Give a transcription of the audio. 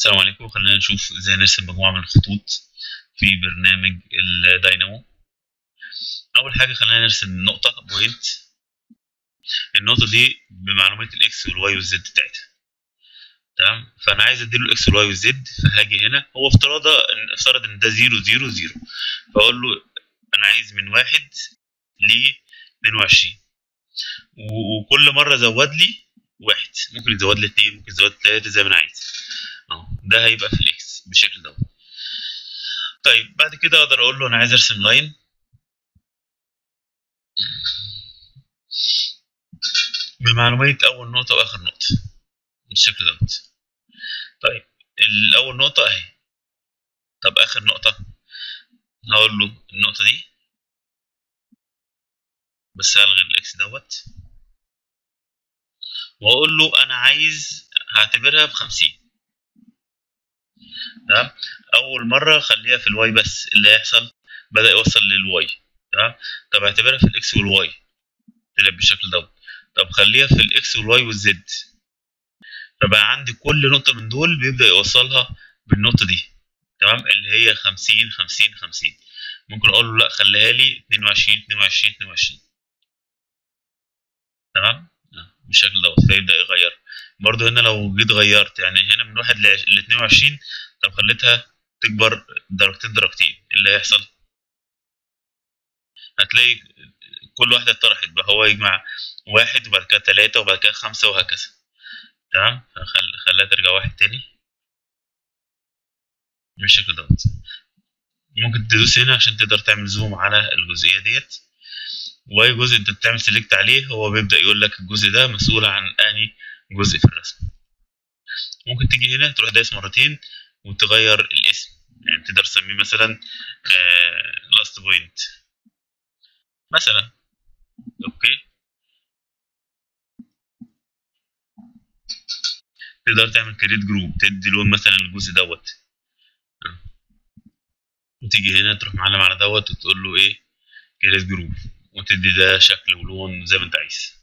السلام عليكم خلينا نشوف ازاي نرسم مجموعة من الخطوط في برنامج الداينامو أول حاجة خلينا نرسم نقطة بوينت النقطة دي بمعلومات الإكس والواي والزد بتاعتها تمام فأنا عايز أديله الإكس والواي والزد فهاجي هنا هو افترض إن افترض إن ده زيرو زيرو زيرو فأقول له أنا عايز من واحد ل 22 وكل مرة زود لي واحد ممكن يزود لي اتنين ممكن يزود لي تلاتة زي ما أنا عايز اهو ده هيبقى في الاكس بالشكل دوت طيب بعد كده اقدر اقول له انا عايز ارسم لاين بمعلومات اول نقطه واخر نقطه بالشكل دوت طيب الاول نقطه اهي طب اخر نقطه هقول له النقطه دي بس هلغي الاكس دوت واقول له انا عايز هعتبرها بخمسين تمام اول مره خليها في الواي بس اللي هيحصل بدا يوصل للواي تمام طب اعتبرها في الاكس والواي تلعب بالشكل دوت طب خليها في الاكس والواي والزد فبقى عندي كل نقطه من دول بيبدا يوصلها بالنقطه دي تمام اللي هي 50 50 50 ممكن اقول له لا خليها لي 22 22 22 تمام بالشكل دوت فيبدا يغير برضو هنا لو جيت غيرت يعني هنا من واحد ل 22 طب خليتها تكبر درجتين درجتين اللي هيحصل هتلاقي كل واحدة اتطرحت بقى هو يجمع واحد وبعد كده تلاتة وبعد كده خمسة وهكذا تمام فخل... خليها ترجع واحد تاني بالشكل دوت ممكن تدوس هنا عشان تقدر تعمل زوم على الجزئية ديت واي جزء انت بتعمل سيلكت عليه هو بيبدأ يقول لك الجزء ده مسؤول عن انهي جزء في الرسم ممكن تيجي هنا تروح دايس مرتين وتغير الاسم يعني تقدر تسميه مثلا لاست بوينت مثلا اوكي تقدر تعمل كريت جروب تدي لون مثلا الجزء دوت وتيجي هنا تروح معلم على دوت وتقول له ايه كريت جروب وتدي ده شكل ولون زي ما انت عايز